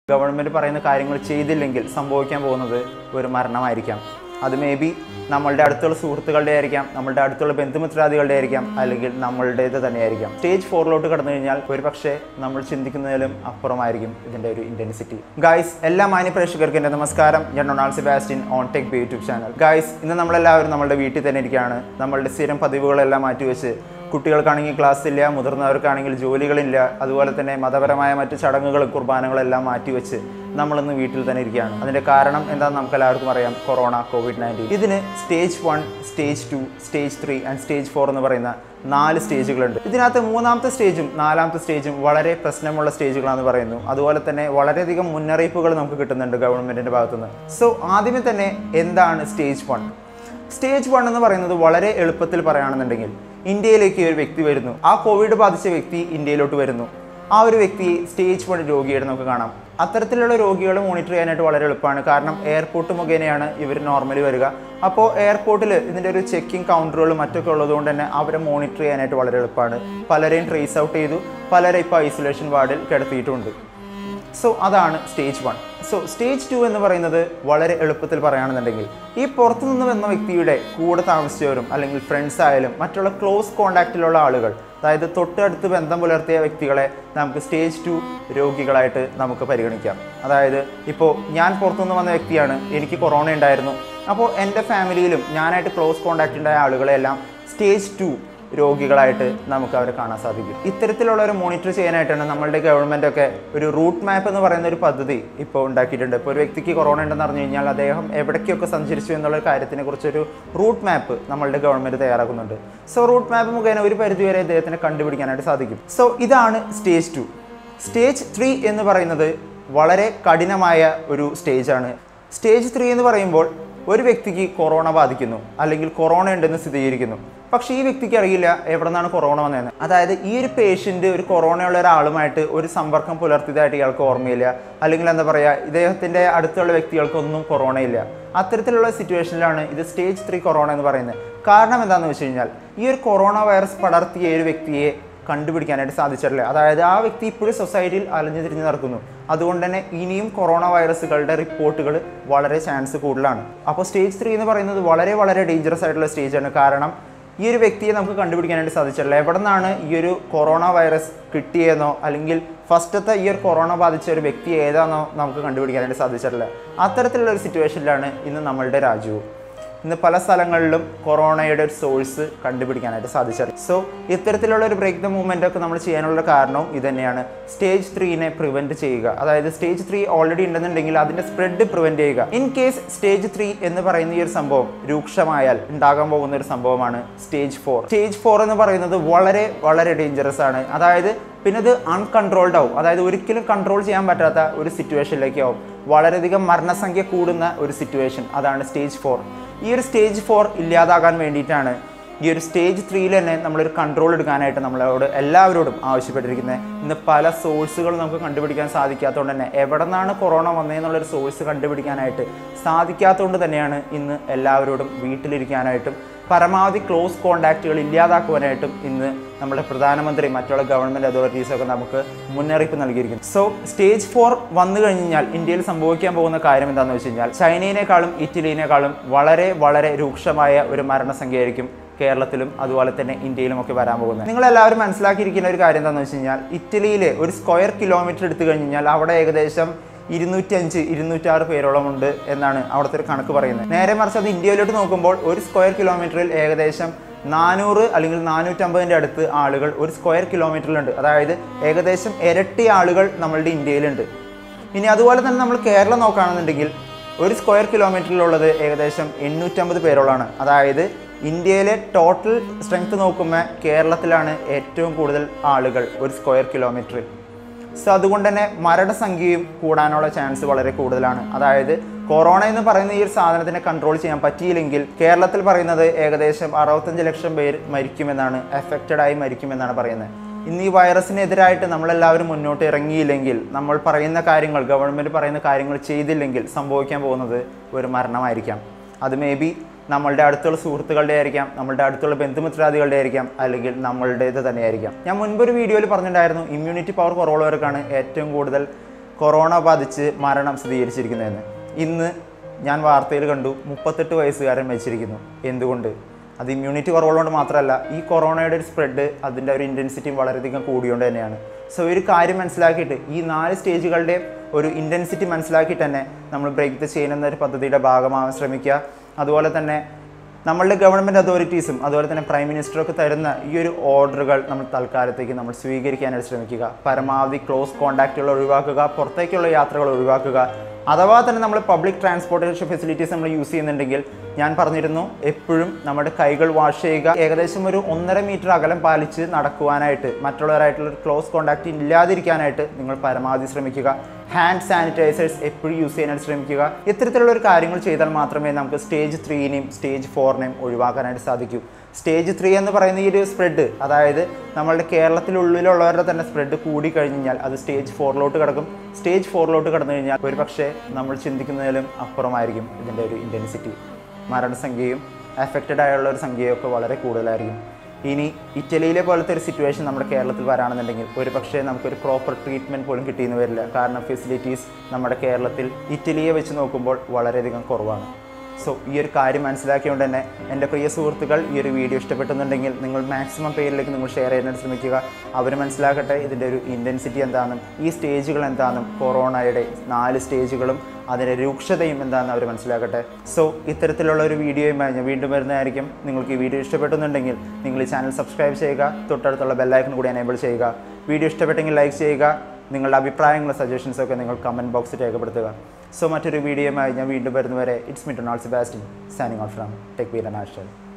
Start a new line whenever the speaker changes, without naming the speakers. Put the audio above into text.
government പറയുന്ന കാര്യങ്ങൾ ചെയ്തില്ലെങ്കിൽ സംഭവിക്കാൻ പോകുന്നത് ഒരു മരണമായിരിക്കാം അത് മേ ബി നമ്മളുടെ അടുത്തുള്ള സുഹൃത്തുക്കളുടെ ആയിരിക്കാം നമ്മളുടെ അടുത്തുള്ള ബന്ധുമിത്രാദികളുടെ ആയിരിക്കാം അല്ലെങ്കിൽ നമ്മളുടേത് തന്നെയായിരിക്കാം സ്റ്റേജ് ഫോറിലോട്ട് കടന്നു കഴിഞ്ഞാൽ ഒരു പക്ഷേ നമ്മൾ ചിന്തിക്കുന്നതിലും അപ്പുറമായിരിക്കും ഇതിൻ്റെ ഒരു ഇൻറ്റൻസിറ്റി ഗായ്സ് എല്ലാ മാന്യ പ്രേക്ഷകർക്കും എൻ്റെ നമസ്കാരം ഞാൻ Donald Sebastian on tech B YouTube channel guys ഇന്ന് നമ്മളെല്ലാവരും നമ്മളുടെ വീട്ടിൽ തന്നെ ഇരിക്കുകയാണ് നമ്മളുടെ സ്ഥിരം പതിവുകളെല്ലാം മാറ്റിവെച്ച് കുട്ടികൾക്കാണെങ്കിൽ ക്ലാസ് ഇല്ല മുതിർന്നവർക്കാണെങ്കിൽ ജോലികളില്ല അതുപോലെ തന്നെ മതപരമായ മറ്റ് ചടങ്ങുകളും കുർബാനകളെല്ലാം മാറ്റിവെച്ച് നമ്മളിന്ന് വീട്ടിൽ തന്നെ ഇരിക്കുകയാണ് അതിൻ്റെ കാരണം എന്താണെന്ന് നമുക്ക് എല്ലാവർക്കും അറിയാം കൊറോണ കോവിഡ് നയൻറ്റീൻ ഇതിന് stage one stage two stage three and stage four എന്ന് പറയുന്ന നാല് സ്റ്റേജുകളുണ്ട് ഇതിനകത്ത് മൂന്നാമത്തെ സ്റ്റേജും നാലാമത്തെ സ്റ്റേജും വളരെ പ്രശ്നമുള്ള സ്റ്റേജുകളാണെന്ന് പറയുന്നു അതുപോലെ തന്നെ വളരെയധികം മുന്നറിയിപ്പുകൾ നമുക്ക് കിട്ടുന്നുണ്ട് ഗവൺമെൻറ്റിൻ്റെ ഭാഗത്തുനിന്ന് സോ ആദ്യമേ തന്നെ എന്താണ് സ്റ്റേജ് വൺ സ്റ്റേജ് വൺ എന്ന് പറയുന്നത് വളരെ എളുപ്പത്തിൽ പറയുകയാണെന്നുണ്ടെങ്കിൽ ഇന്ത്യയിലേക്ക് ഒരു വ്യക്തി വരുന്നു ആ കോവിഡ് ബാധിച്ച വ്യക്തി ഇന്ത്യയിലോട്ട് വരുന്നു ആ ഒരു വ്യക്തിയെ സ്റ്റേജ് വൺ രോഗിയായിട്ട് നമുക്ക് കാണാം അത്തരത്തിലുള്ള രോഗികളെ മോണിറ്റർ ചെയ്യാനായിട്ട് വളരെ എളുപ്പമാണ് കാരണം എയർപോർട്ട് മുഖേനയാണ് ഇവർ നോർമലി വരിക അപ്പോൾ എയർപോർട്ടിൽ ഇതിൻ്റെ ഒരു ചെക്കിംഗ് കൗണ്ടറുകളും മറ്റൊക്കെ ഉള്ളതുകൊണ്ട് തന്നെ അവരെ മോണിറ്റർ ചെയ്യാനായിട്ട് വളരെ എളുപ്പമാണ് പലരെയും ട്രേസ് ഔട്ട് ചെയ്തു പലരെ ഇപ്പോൾ ഐസൊലേഷൻ വാർഡിൽ കിടത്തിയിട്ടുണ്ട് സോ അതാണ് stage one so stage two എന്ന് പറയുന്നത് വളരെ എളുപ്പത്തിൽ പറയുകയാണെന്നുണ്ടെങ്കിൽ ഈ പുറത്തു നിന്ന് വന്ന വ്യക്തിയുടെ കൂടെ താമസിച്ചവരും അല്ലെങ്കിൽ ഫ്രണ്ട്സ് ആയാലും മറ്റുള്ള ക്ലോസ് കോണ്ടാക്റ്റിലുള്ള ആളുകൾ അതായത് തൊട്ടടുത്ത് ബന്ധം പുലർത്തിയ വ്യക്തികളെ നമുക്ക് സ്റ്റേജ് ടു രോഗികളായിട്ട് നമുക്ക് പരിഗണിക്കാം അതായത് ഇപ്പോൾ ഞാൻ പുറത്തുനിന്ന് വന്ന വ്യക്തിയാണ് എനിക്ക് കൊറോണ ഉണ്ടായിരുന്നു അപ്പോൾ എൻ്റെ ഫാമിലിയിലും ഞാനായിട്ട് ക്ലോസ് കോണ്ടാക്റ്റ് ഉണ്ടായ ആളുകളെല്ലാം സ്റ്റേജ് ടു രോഗികളായിട്ട് നമുക്ക് അവരെ കാണാൻ സാധിക്കും ഇത്തരത്തിലുള്ളവരെ മോണിറ്റർ ചെയ്യാനായിട്ടാണ് നമ്മളുടെ ഗവൺമെൻറ് ഒക്കെ ഒരു റൂട്ട് മാപ്പ് എന്ന് പറയുന്ന ഒരു പദ്ധതി ഇപ്പോൾ ഉണ്ടാക്കിയിട്ടുണ്ട് ഇപ്പോൾ ഒരു വ്യക്തിക്ക് കൊറോണ ഉണ്ടെന്ന് അറിഞ്ഞു കഴിഞ്ഞാൽ അദ്ദേഹം എവിടേക്കൊക്കെ സഞ്ചരിച്ചു എന്നുള്ള കാര്യത്തിനെ കുറിച്ചൊരു റൂട്ട് മാപ്പ് നമ്മളുടെ ഗവൺമെൻറ് തയ്യാറാക്കുന്നുണ്ട് സോ റൂട്ട് മാപ്പ് മുഖേന ഒരു പരിധിവരെ അദ്ദേഹത്തിനെ കണ്ടുപിടിക്കാനായിട്ട് സാധിക്കും സോ ഇതാണ് സ്റ്റേജ് ടു സ്റ്റേജ് ത്രീ എന്ന് പറയുന്നത് വളരെ കഠിനമായ ഒരു സ്റ്റേജാണ് സ്റ്റേജ് ത്രീ എന്ന് പറയുമ്പോൾ ഒരു വ്യക്തിക്ക് കൊറോണ ബാധിക്കുന്നു അല്ലെങ്കിൽ കൊറോണ ഉണ്ടെന്ന് സ്ഥിരീകരിക്കുന്നു പക്ഷേ ഈ വ്യക്തിക്ക് അറിയില്ല എവിടെ നിന്നാണ് കൊറോണ വന്നതെന്ന് അതായത് ഈ ഒരു പേഷ്യൻ്റ് ഒരു കൊറോണയുള്ള ഒരാളുമായിട്ട് ഒരു സമ്പർക്കം പുലർത്തിയതായിട്ട് ഇയാൾക്ക് ഓർമ്മയില്ല അല്ലെങ്കിൽ എന്താ പറയുക ഇദ്ദേഹത്തിൻ്റെ അടുത്തുള്ള വ്യക്തികൾക്കൊന്നും കൊറോണയില്ല അത്തരത്തിലുള്ള സിറ്റുവേഷനിലാണ് ഇത് സ്റ്റേജ് ത്രീ കൊറോണ എന്ന് പറയുന്നത് കാരണം എന്താണെന്ന് വെച്ച് കഴിഞ്ഞാൽ ഈ ഒരു കൊറോണ വൈറസ് പടർത്തിയ ഒരു വ്യക്തിയെ കണ്ടുപിടിക്കാനായിട്ട് സാധിച്ചിട്ടില്ല അതായത് ആ വ്യക്തി ഇപ്പോഴും സൊസൈറ്റിയിൽ അലഞ്ഞു തിരിഞ്ഞ് നടക്കുന്നു അതുകൊണ്ട് തന്നെ ഇനിയും കൊറോണ വൈറസുകളുടെ റിപ്പോർട്ടുകൾ വളരെ ചാൻസ് കൂടുതലാണ് അപ്പോൾ സ്റ്റേജ് ത്രീ എന്ന് പറയുന്നത് വളരെ വളരെ ഡേഞ്ചറസ് ആയിട്ടുള്ള സ്റ്റേജാണ് കാരണം ഈ ഒരു വ്യക്തിയെ നമുക്ക് കണ്ടുപിടിക്കാനായിട്ട് സാധിച്ചിട്ടില്ല എവിടെ നിന്നാണ് ഈ ഒരു കൊറോണ വൈറസ് കിട്ടിയെന്നോ അല്ലെങ്കിൽ ഫസ്റ്റത്തെ ഈ ഒരു കൊറോണ ബാധിച്ച ഒരു വ്യക്തി ഏതാണെന്നോ നമുക്ക് കണ്ടുപിടിക്കാനായിട്ട് സാധിച്ചിട്ടില്ല അത്തരത്തിലുള്ള ഒരു സിറ്റുവേഷനിലാണ് ഇന്ന് നമ്മളുടെ രാജ്യവും ഇന്ന് പല സ്ഥലങ്ങളിലും കൊറോണയുടെ ഒരു സോഴ്സ് കണ്ടുപിടിക്കാനായിട്ട് സാധിച്ചത് സോ ഇത്തരത്തിലുള്ള ഒരു ബ്രേക്ക് ദ മൂവ്മെൻ്റ് ഒക്കെ നമ്മൾ ചെയ്യാനുള്ള കാരണവും ഇത് തന്നെയാണ് സ്റ്റേജ് ത്രീനെ പ്രിവെൻറ്റ് ചെയ്യുക അതായത് സ്റ്റേജ് ത്രീ ഓൾറെഡി ഉണ്ടെന്നുണ്ടെങ്കിൽ അതിൻ്റെ സ്പ്രെഡ് പ്രിവെൻറ്റ് ചെയ്യുക ഇൻ കേസ് സ്റ്റേജ് ത്രീ എന്ന് പറയുന്ന ഈ ഒരു സംഭവം രൂക്ഷമായാൽ ഉണ്ടാകാൻ പോകുന്ന ഒരു സംഭവമാണ് സ്റ്റേജ് ഫോർ സ്റ്റേജ് ഫോർ എന്ന് പറയുന്നത് വളരെ വളരെ ഡേഞ്ചറസ് ആണ് അതായത് പിന്നെ ഇത് അൺകൺട്രോൾഡ് ആവും അതായത് ഒരിക്കലും കൺട്രോൾ ചെയ്യാൻ പറ്റാത്ത ഒരു സിറ്റുവേഷനിലേക്ക് ആവും വളരെയധികം മരണസംഖ്യ കൂടുന്ന ഒരു സിറ്റുവേഷൻ അതാണ് സ്റ്റേജ് ഫോർ ഈ ഒരു സ്റ്റേജ് ഫോർ ഇല്ലാതാകാൻ വേണ്ടിയിട്ടാണ് ഈ ഒരു സ്റ്റേജ് ത്രീയിൽ തന്നെ നമ്മളൊരു കൺട്രോൾ എടുക്കാനായിട്ട് നമ്മളോട് എല്ലാവരോടും ആവശ്യപ്പെട്ടിരിക്കുന്നത് ഇന്ന് പല സോഴ്സുകളും നമുക്ക് കണ്ടുപിടിക്കാൻ സാധിക്കാത്തതുകൊണ്ട് തന്നെ എവിടെ നിന്നാണ് കൊറോണ വന്നതെന്നുള്ളൊരു സോഴ്സ് കണ്ടുപിടിക്കാനായിട്ട് സാധിക്കാത്തതുകൊണ്ട് തന്നെയാണ് ഇന്ന് എല്ലാവരോടും വീട്ടിലിരിക്കാനായിട്ടും പരമാവധി ക്ലോസ് കോണ്ടാക്റ്റുകൾ ഇല്ലാതാക്കുവാനായിട്ടും ഇന്ന് നമ്മുടെ പ്രധാനമന്ത്രി മറ്റുള്ള ഗവൺമെൻറ് അതോറിറ്റീസൊക്കെ നമുക്ക് മുന്നറിയിപ്പ് നൽകിയിരിക്കുന്നു സോ സ്റ്റേജ് ഫോർ വന്നു കഴിഞ്ഞാൽ ഇന്ത്യയിൽ സംഭവിക്കാൻ പോകുന്ന കാര്യം എന്താണെന്ന് വെച്ച് കഴിഞ്ഞാൽ ചൈനയിനേക്കാളും ഇറ്റലിയിനേക്കാളും വളരെ വളരെ രൂക്ഷമായ ഒരു മരണസംഖ്യയായിരിക്കും കേരളത്തിലും അതുപോലെ തന്നെ ഇന്ത്യയിലും ഒക്കെ വരാൻ പോകുന്നത് നിങ്ങൾ എല്ലാവരും മനസ്സിലാക്കിയിരിക്കുന്ന ഒരു കാര്യം എന്താണെന്ന് വെച്ച് കഴിഞ്ഞാൽ ഇറ്റലിയിൽ ഒരു സ്ക്വയർ കിലോമീറ്റർ എടുത്തു കഴിഞ്ഞാൽ അവിടെ ഏകദേശം ഇരുന്നൂറ്റഞ്ച് ഇരുന്നൂറ്റാറ് പേരോളം ഉണ്ട് എന്നാണ് അവിടുത്തെ ഒരു കണക്ക് പറയുന്നത് നേരെ മറിച്ച് അത് ഇന്ത്യയിലോട്ട് നോക്കുമ്പോൾ ഒരു സ്ക്വയർ കിലോമീറ്ററിൽ ഏകദേശം നാനൂറ് അല്ലെങ്കിൽ നാനൂറ്റമ്പതിൻ്റെ അടുത്ത് ആളുകൾ ഒരു സ്ക്വയർ കിലോമീറ്ററിലുണ്ട് അതായത് ഏകദേശം ഇരട്ടി ആളുകൾ നമ്മളുടെ ഇന്ത്യയിലുണ്ട് ഇനി അതുപോലെ തന്നെ നമ്മൾ കേരളം നോക്കുകയാണെന്നുണ്ടെങ്കിൽ ഒരു സ്ക്വയർ കിലോമീറ്ററിലുള്ളത് ഏകദേശം എണ്ണൂറ്റമ്പത് പേരോളാണ് അതായത് ഇന്ത്യയിലെ ടോട്ടൽ സ്ട്രെങ്ത് നോക്കുമ്പോൾ കേരളത്തിലാണ് ഏറ്റവും കൂടുതൽ ആളുകൾ ഒരു സ്ക്വയർ കിലോമീറ്ററിൽ സോ അതുകൊണ്ട് തന്നെ മരണസംഖ്യയും കൂടാനുള്ള ചാൻസ് വളരെ കൂടുതലാണ് അതായത് കൊറോണ എന്ന് പറയുന്ന ഈ ഒരു സാധനത്തിനെ കൺട്രോൾ ചെയ്യാൻ പറ്റിയില്ലെങ്കിൽ കേരളത്തിൽ പറയുന്നത് ഏകദേശം അറുപത്തഞ്ച് ലക്ഷം പേര് മരിക്കുമെന്നാണ് എഫക്റ്റഡ് ആയി മരിക്കുമെന്നാണ് പറയുന്നത് ഇന്ന് ഈ വൈറസിനെതിരായിട്ട് നമ്മളെല്ലാവരും മുന്നോട്ട് ഇറങ്ങിയില്ലെങ്കിൽ നമ്മൾ പറയുന്ന കാര്യങ്ങൾ ഗവൺമെൻറ് പറയുന്ന കാര്യങ്ങൾ ചെയ്തില്ലെങ്കിൽ സംഭവിക്കാൻ പോകുന്നത് ഒരു മരണമായിരിക്കാം അത് മേ ബി നമ്മളുടെ അടുത്തുള്ള സുഹൃത്തുക്കളുടെ ആയിരിക്കാം നമ്മളുടെ അടുത്തുള്ള ബന്ധുമിത്രാദികളുടെ ആയിരിക്കാം അല്ലെങ്കിൽ നമ്മളുടേത് തന്നെയായിരിക്കാം ഞാൻ മുൻപൊരു വീഡിയോയിൽ പറഞ്ഞിട്ടുണ്ടായിരുന്നു ഇമ്മ്യൂണിറ്റി പവർ കുറവുള്ളവർക്കാണ് ഏറ്റവും കൂടുതൽ കൊറോണ ബാധിച്ച് മരണം സ്ഥിരീകരിച്ചിരിക്കുന്നതെന്ന് ഇന്ന് ഞാൻ വാർത്തയിൽ കണ്ടു മുപ്പത്തെട്ട് വയസ്സുകാരൻ മരിച്ചിരിക്കുന്നു എന്തുകൊണ്ട് അത് ഇമ്മ്യൂണിറ്റി കുറവുള്ളതുകൊണ്ട് മാത്രമല്ല ഈ കൊറോണയുടെ ഒരു സ്പ്രെഡ് അതിൻ്റെ ഒരു ഇൻറ്റൻസിറ്റിയും വളരെയധികം കൂടിയോണ്ട് തന്നെയാണ് സോ ഒരു കാര്യം മനസ്സിലാക്കിയിട്ട് ഈ നാല് സ്റ്റേജുകളുടെ ഒരു ഇൻറ്റൻസിറ്റി മനസ്സിലാക്കിയിട്ട് തന്നെ നമ്മൾ ബ്രേക്ക് ദ ചെയിൻ എന്നൊരു പദ്ധതിയുടെ ഭാഗമാവാൻ ശ്രമിക്കുക അതുപോലെ തന്നെ നമ്മളുടെ ഗവൺമെൻറ് അതോറിറ്റീസും അതുപോലെ തന്നെ പ്രൈം മിനിസ്റ്ററൊക്കെ തരുന്ന ഈ ഒരു ഓർഡറുകൾ നമ്മൾ തൽക്കാലത്തേക്ക് നമ്മൾ സ്വീകരിക്കാനായിട്ട് ശ്രമിക്കുക പരമാവധി ക്ലോസ് കോൺടാക്റ്റുകൾ ഒഴിവാക്കുക പുറത്തേക്കുള്ള യാത്രകൾ ഒഴിവാക്കുക അഥവാ തന്നെ നമ്മൾ പബ്ലിക് ട്രാൻസ്പോർട്ടേഷൻ ഫെസിലിറ്റീസ് നമ്മൾ യൂസ് ചെയ്യുന്നുണ്ടെങ്കിൽ ഞാൻ പറഞ്ഞിരുന്നു എപ്പോഴും നമ്മുടെ കൈകൾ വാഷ് ചെയ്യുക ഏകദേശം ഒരു ഒന്നര മീറ്റർ അകലം പാലിച്ച് നടക്കുവാനായിട്ട് മറ്റുള്ളവരായിട്ടുള്ള ഒരു ക്ലോസ് കോൺടാക്റ്റ് ഇല്ലാതിരിക്കാനായിട്ട് നിങ്ങൾ പരമാവധി ശ്രമിക്കുക ഹാൻഡ് സാനിറ്റൈസേഴ്സ് എപ്പോഴും യൂസ് ചെയ്യാനായിട്ട് ശ്രമിക്കുക ഇത്തരത്തിലുള്ള ഒരു കാര്യങ്ങൾ ചെയ്താൽ മാത്രമേ നമുക്ക് സ്റ്റേജ് ത്രീനെയും സ്റ്റേജ് ഫോറിനെയും ഒഴിവാക്കാനായിട്ട് സാധിക്കൂ സ്റ്റേജ് ത്രീ എന്ന് പറയുന്ന ഈ ഒരു സ്പ്രെഡ് അതായത് നമ്മളുടെ കേരളത്തിനുള്ളിലുള്ളവരുടെ തന്നെ സ്പ്രെഡ് കൂടി കഴിഞ്ഞാൽ അത് സ്റ്റേജ് ഫോറിലോട്ട് കിടക്കും സ്റ്റേജ് ഫോറിലോട്ട് കടന്നു കഴിഞ്ഞാൽ ഒരു പക്ഷേ നമ്മൾ ചിന്തിക്കുന്നതിലും അപ്പുറമായിരിക്കും ഇതിൻ്റെ ഒരു ഇൻറ്റൻസിറ്റി മരണസംഖ്യയും അഫക്റ്റഡ് ആയുള്ള ഒരു സംഖ്യയൊക്കെ വളരെ കൂടുതലായിരിക്കും ഇനി ഇറ്റലിയിലെ പോലത്തെ ഒരു സിറ്റുവേഷൻ നമ്മുടെ കേരളത്തിൽ വരാണെന്നുണ്ടെങ്കിൽ ഒരു പക്ഷേ നമുക്കൊരു പ്രോപ്പർ ട്രീറ്റ്മെൻറ്റ് പോലും കിട്ടിയെന്ന് വരില്ല കാരണം ഫെസിലിറ്റീസ് നമ്മുടെ കേരളത്തിൽ ഇറ്റലിയെ വെച്ച് നോക്കുമ്പോൾ വളരെയധികം കുറവാണ് സോ ഈ ഒരു കാര്യം മനസ്സിലാക്കിയതുകൊണ്ട് തന്നെ എൻ്റെ പ്രിയ സുഹൃത്തുക്കൾ ഈ ഒരു വീഡിയോ ഇഷ്ടപ്പെട്ടുന്നുണ്ടെങ്കിൽ നിങ്ങൾ മാക്സിമം പേരിലേക്ക് നിങ്ങൾ ഷെയർ ചെയ്യാനായിട്ട് ശ്രമിക്കുക അവർ മനസ്സിലാക്കട്ടെ ഇതിൻ്റെ ഒരു ഇൻറ്റൻസിറ്റി എന്താണെന്നും ഈ സ്റ്റേജുകൾ എന്താണെന്നും കൊറോണയുടെ നാല് സ്റ്റേജുകളും അതിൻ്റെ രൂക്ഷതയും എന്താണെന്ന് അവർ മനസ്സിലാക്കട്ടെ സോ ഇത്തരത്തിലുള്ള ഒരു വീഡിയോയുമായി ഞാൻ വീണ്ടും വരുന്നതായിരിക്കും നിങ്ങൾക്ക് ഈ വീഡിയോ ഇഷ്ടപ്പെട്ടുന്നുണ്ടെങ്കിൽ നിങ്ങൾ ഈ ചാനൽ സബ്സ്ക്രൈബ് ചെയ്യുക തൊട്ടടുത്തുള്ള ബെല്ലൈക്കൺ കൂടി എനേബിൾ ചെയ്യുക വീഡിയോ ഇഷ്ടപ്പെട്ടെങ്കിൽ ലൈക്ക് ചെയ്യുക നിങ്ങളുടെ അഭിപ്രായങ്ങളും സജഷൻസും ഒക്കെ നിങ്ങൾ കമൻറ്റ് ബോക്സിൽ രേഖപ്പെടുത്തുക സോ മറ്റൊരു വീഡിയോയുമായി ഞാൻ വീണ്ടും വരുന്നവരെ it's me Donald Sebastian signing off from tech വീര നാഷണൽ